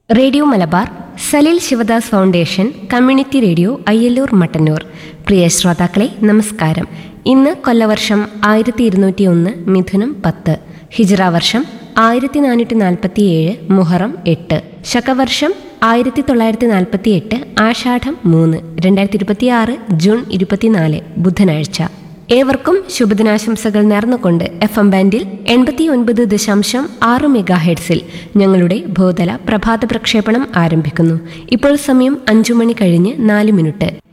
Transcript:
radio Malabar Salil Sivadas foundation community radio Ayyalloor Mattannur പ്രിയ ശ്രോതാക്കളെ നമസ്കാരം ഇന്ന് കൊല്ലവർഷം ആയിരത്തി ഇരുന്നൂറ്റി ഒന്ന് മിഥുനം പത്ത് ഹിജ്റ വർഷം ആയിരത്തി നാനൂറ്റി നാൽപ്പത്തി ഏഴ് മുഹറം എട്ട് ശകവർഷം ആയിരത്തി തൊള്ളായിരത്തി നാൽപ്പത്തി എട്ട് ആഷാഢം മൂന്ന് രണ്ടായിരത്തി ഇരുപത്തി ആറ് ജൂൺ ഇരുപത്തിനാല് ബുധനാഴ്ച ഏവർക്കും ശുഭദിനാശംസകൾ നേർന്നുകൊണ്ട് എഫ് എം ബാൻഡിൽ എൺപത്തി ഒൻപത് ദശാംശം ആറ് മെഗാ ഹെഡ്സിൽ ഞങ്ങളുടെ ഭൂതല പ്രഭാത പ്രക്ഷേപണം ആരംഭിക്കുന്നു ഇപ്പോൾ സമയം അഞ്ചു മണി കഴിഞ്ഞ് നാല് മിനിറ്റ്